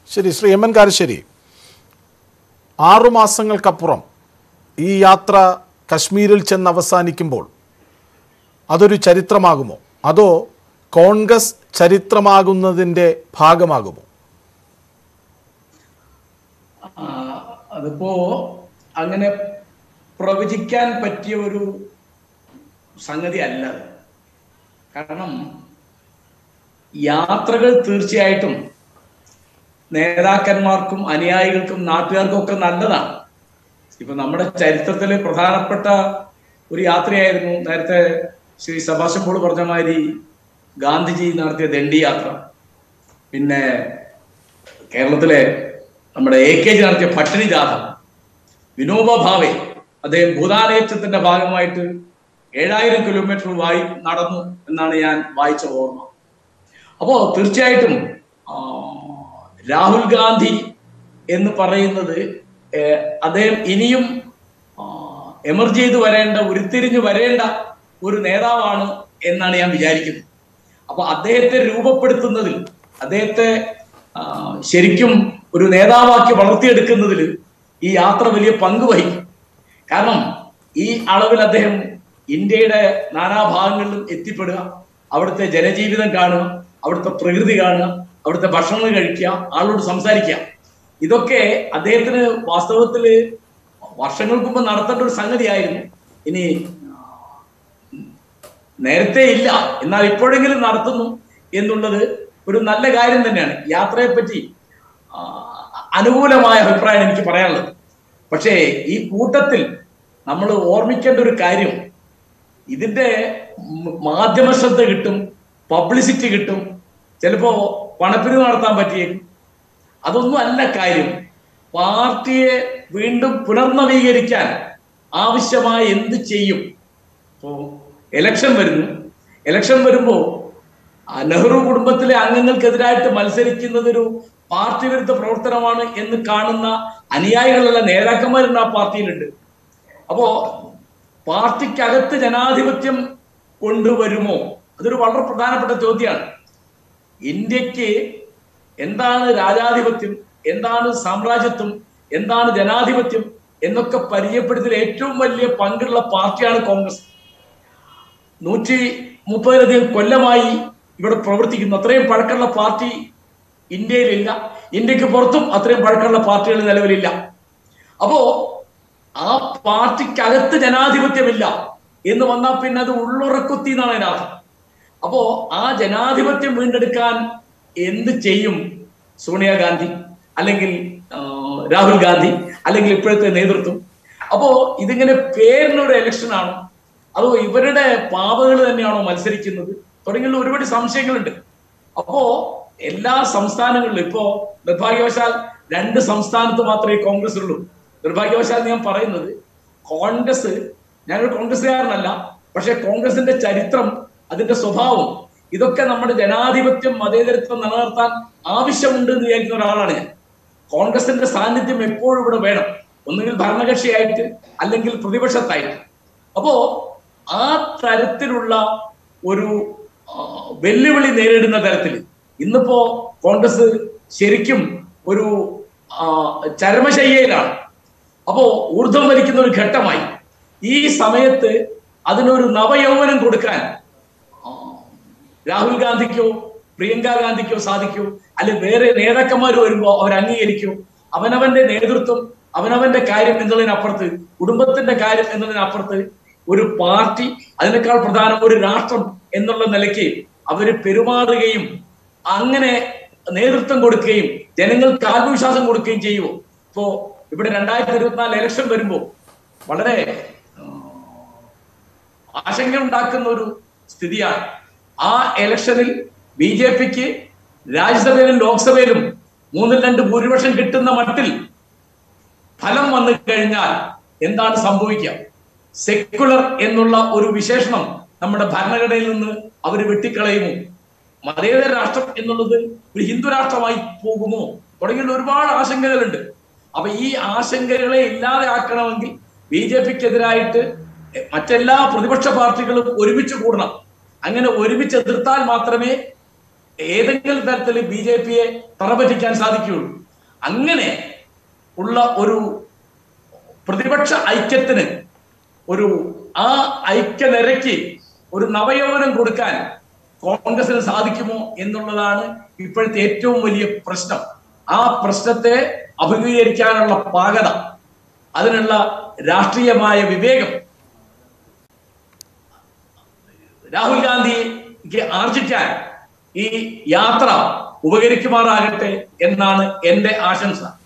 ശരി Shri M N Karassery ആറുമാസങ്ങൾക്കപ്പുറം ഈ യാത്ര കശ്മീരിൽ ചെന്ന് അവസാനിക്കുമ്പോൾ അതൊരു ചരിത്രമാകുമോ അതോ കോൺഗ്രസ് ചരിത്രമാകുന്നതിൻ്റെ ഭാഗമാകുമോ ആ, അതിപ്പോ അങ്ങനെ പ്രവചിക്കാൻ പറ്റിയ ഒരു സംഗതി അല്ല അത്. കാരണം യാത്രകൾ തീർച്ചയായിട്ടും നേതാക്കന്മാർക്കും അനുയായികൾക്കും നാട്ടുകാർക്കും ഒക്കെ നല്ലതാണ് ഇപ്പൊ നമ്മുടെ ചരിത്രത്തിലെ പ്രധാനപ്പെട്ട ഒരു യാത്രയായിരുന്നു നേരത്തെ ശ്രീ സഭാഷൻ പോൾ പറഞ്ഞ മാതിരി ഗാന്ധിജി നടത്തിയ ദണ്ഡി യാത്ര പിന്നെ കേരളത്തിലെ നമ്മുടെ എ കെ ജി നടത്തിയ പട്ടിണി ജാഥ വിനോബ ഭാവെ അദ്ദേഹം ഭൂതാനയച്ചത്തിന്റെ ഭാഗമായിട്ട് ഏഴായിരം കിലോമീറ്റർ വായി നടന്നു എന്നാണ് ഞാൻ വായിച്ച ഓർമ്മ അപ്പോ തീർച്ചയായിട്ടും ആ, രാഹുൽ ഗാന്ധി എന്ന് പറയുന്നത് ഏഹ്, അദ്ദേഹം ഇനിയും എമർജ് ചെയ്ത് വരേണ്ട ഉരുത്തിരിഞ്ഞ് വരേണ്ട ഒരു നേതാവാണ് എന്നാണ് ഞാൻ വിചാരിക്കുന്നത് അപ്പൊ അദ്ദേഹത്തെ രൂപപ്പെടുത്തുന്നതിൽ അദ്ദേഹത്തെ ആ, ശരിക്കും ഒരു നേതാവാക്കി വളർത്തിയെടുക്കുന്നതിൽ ഈ യാത്ര വലിയ പങ്ക് വഹിക്കും കാരണം ഈ അളവിൽ അദ്ദേഹം ഇന്ത്യയുടെ നാനാഭാഗങ്ങളിലും എത്തിപ്പെടുക അവിടുത്തെ ജനജീവിതം കാണുക അവിടുത്തെ പ്രകൃതി കാണുക അവിടുത്തെ ഭക്ഷണം കഴിക്കുക ആളോട് സംസാരിക്കുക ഇതൊക്കെ അദ്ദേഹത്തിന് വാസ്തവത്തിൽ വർഷങ്ങൾക്ക് മുമ്പ് നടത്തേണ്ട ഒരു സംഗതിയായിരുന്നു ഇനി നേരത്തെ ഇല്ല എന്നാൽ ഇപ്പോഴെങ്കിലും നടത്തുന്നു എന്നുള്ളത് ഒരു നല്ല കാര്യം തന്നെയാണ് യാത്രയെ പറ്റി ആ, അനുകൂലമായ അഭിപ്രായം എനിക്ക് പറയാനുള്ളത് പക്ഷേ ഈ കൂട്ടത്തിൽ നമ്മൾ ഓർമ്മിക്കേണ്ട ഒരു കാര്യം ഇതിന്റെ മ- മാധ്യമ ശ്രദ്ധ കിട്ടും പബ്ലിസിറ്റി കിട്ടും ചിലപ്പോ പണപ്പിരിവ് നടത്താൻ പറ്റിയേക്കും അതൊന്നും അല്ല കാര്യം പാർട്ടിയെ വീണ്ടും പുനർനവീകരിക്കാൻ ആവശ്യമായ എന്ത് ചെയ്യും ഇപ്പോ എലക്ഷൻ വരുന്നു എലക്ഷൻ വരുമ്പോ ആ നെഹ്റു കുടുംബത്തിലെ അംഗങ്ങൾക്കെതിരായിട്ട് മത്സരിക്കുന്നത് ഒരു പാർട്ടി വിരുദ്ധ പ്രവർത്തനമാണ് എന്ന് കാണുന്ന അനുയായികളല്ല നേതാക്കന്മാരുണ്ട് ആ പാർട്ടിയിലുണ്ട് അപ്പോ പാർട്ടിക്കകത്ത് ജനാധിപത്യം കൊണ്ടുവരുമോ അതൊരു വളരെ പ്രധാനപ്പെട്ട ചോദ്യമാണ് ഇന്ത്യക്ക് എന്താണ് രാജാധിപത്യം എന്താണ് സാമ്രാജ്യത്വം എന്താണ് ജനാധിപത്യം എന്നൊക്കെ പരിചയപ്പെടുത്തിൽ ഏറ്റവും വലിയ പങ്കുള്ള പാർട്ടിയാണ് കോൺഗ്രസ് നൂറ്റി മുപ്പതിലധികം കൊല്ലമായി ഇവിടെ പ്രവർത്തിക്കുന്നു അത്രയും പഴക്കമുള്ള പാർട്ടി ഇന്ത്യയിലില്ല ഇന്ത്യക്ക് പുറത്തും അത്രയും പഴക്കമുള്ള പാർട്ടികൾ നിലവിലില്ല അപ്പോ ആ പാർട്ടിക്കകത്ത് ജനാധിപത്യമില്ല എന്ന് വന്നാൽ പിന്നെ അത് ഉള്ളുറക്കുത്തി എന്നാണ് അതിനർത്ഥം അപ്പോ ആ ജനാധിപത്യം വീണ്ടെടുക്കാൻ എന്ത് ചെയ്യും സോണിയാഗാന്ധി അല്ലെങ്കിൽ ആ, രാഹുൽ ഗാന്ധി അല്ലെങ്കിൽ ഇപ്പോഴത്തെ നേതൃത്വം അപ്പോ ഇതിങ്ങനെ പേരിനൊരു ഇലക്ഷൻ ആണോ അതോ ഇവരുടെ പാവകൾ തന്നെയാണോ മത്സരിക്കുന്നത് തുടങ്ങിയുള്ള ഒരുപാട് സംശയങ്ങളുണ്ട് അപ്പോ എല്ലാ സംസ്ഥാനങ്ങളിലും ഇപ്പോ നിർഭാഗ്യവശാൽ രണ്ട് സംസ്ഥാനത്ത് മാത്രമേ കോൺഗ്രസ് ഉള്ളൂ നിർഭാഗ്യവശാൽ ഞാൻ പറയുന്നത് കോൺഗ്രസ് ഞാനൊരു കോൺഗ്രസ്സുകാരനല്ല പക്ഷെ കോൺഗ്രസിന്റെ ചരിത്രം അതിന്റെ സ്വഭാവം ഇതൊക്കെ നമ്മുടെ ജനാധിപത്യം മതേതരത്വം നിലനിർത്താൻ ആവശ്യമുണ്ട് എന്ന് വിചാരിക്കുന്ന ഒരാളാണ് ഞാൻ കോൺഗ്രസിന്റെ സാന്നിധ്യം എപ്പോഴും ഇവിടെ വേണം ഒന്നുകിൽ ഭരണകക്ഷിയായിട്ട് അല്ലെങ്കിൽ പ്രതിപക്ഷത്തായിട്ട് അപ്പോ ആ തരത്തിലുള്ള ഒരു ആ, വെല്ലുവിളി നേരിടുന്ന തരത്തിൽ ഇന്നിപ്പോ കോൺഗ്രസ് ശരിക്കും ഒരു ആ, ചരമശയ്യയിലാണ് അപ്പോ ഊർധ്വം വലിക്കുന്ന ഒരു ഘട്ടമായി ഈ സമയത്ത് അതിനൊരു നവയൗവനം കൊടുക്കാൻ ആ, രാഹുൽ ഗാന്ധിക്കോ പ്രിയങ്ക ഗാന്ധിക്കോ സാധിക്കോ അല്ലെ വേറെ നേതാക്കന്മാർ വരുമ്പോ അവർ അംഗീകരിക്കോ അവനവന്റെ നേതൃത്വം അവനവന്റെ കാര്യം എന്നതിനപ്പുറത്ത് കുടുംബത്തിന്റെ കാര്യം എന്നതിനപ്പുറത്ത് ഒരു പാർട്ടി അതിനേക്കാൾ പ്രധാനം ഒരു രാഷ്ട്രം എന്നുള്ള നിലയ്ക്ക് അവര് പെരുമാറുകയും അങ്ങനെ നേതൃത്വം കൊടുക്കുകയും ജനങ്ങൾക്ക് ആത്മവിശ്വാസം കൊടുക്കുകയും ചെയ്യുമോ ഇപ്പോ ഇവിടെ രണ്ടായിരത്തി ഇരുപത്തിനാല് ഇലക്ഷൻ വരുമ്പോ വളരെ ആശങ്ക ഉണ്ടാക്കുന്ന ഒരു സ്ഥിതിയാണ് ആ ഇലക്ഷനിൽ ബി ജെ പിക്ക് രാജ്യസഭയിലും ലോക്സഭയിലും മൂന്നിൽ രണ്ട് ഭൂരിപക്ഷം കിട്ടുന്ന മട്ടിൽ ഫലം വന്നു കഴിഞ്ഞാൽ എന്താണ് സംഭവിക്കുക സെക്കുലർ എന്നുള്ള ഒരു വിശേഷണം നമ്മുടെ ഭരണഘടനയിൽ നിന്ന് അവർ വെട്ടിക്കളയുമോ മതേതര രാഷ്ട്രം എന്നുള്ളത് ഒരു ഹിന്ദു രാഷ്ട്രമായി പോകുമോ തുടങ്ങിയുള്ള ഒരുപാട് ആശങ്കകളുണ്ട് അപ്പൊ ഈ ആശങ്കകളെ ഇല്ലാതെ ആക്കണമെങ്കിൽ ബി ജെ പിക്കെതിരായിട്ട് മറ്റെല്ലാ പ്രതിപക്ഷ പാർട്ടികളും ഒരുമിച്ച് കൂടണം അങ്ങനെ ഒരുമിച്ച് എതിർത്താൽ മാത്രമേ ഏതെങ്കിലും തരത്തിൽ ബി ജെ പിയെ തറപറ്റിക്കാൻ സാധിക്കുകയുള്ളൂ അങ്ങനെ ഉള്ള ഒരു പ്രതിപക്ഷ ഐക്യത്തിന് ഒരു ആ ഐക്യനിരയ്ക്ക് ഒരു നവയൗവനം കൊടുക്കാൻ കോൺഗ്രസിന് സാധിക്കുമോ എന്നുള്ളതാണ് ഇപ്പോഴത്തെ ഏറ്റവും വലിയ പ്രശ്നം ആ പ്രശ്നത്തെ അഭിമുഖീകരിക്കാനുള്ള പാകത അതിനുള്ള രാഷ്ട്രീയമായ വിവേകം രാഹുൽ ഗാന്ധിക്ക് ആർജിക്കാൻ ഈ യാത്ര ഉപകരിക്കുമാറാകട്ടെ എന്നാണ് എന്റെ ആശംസ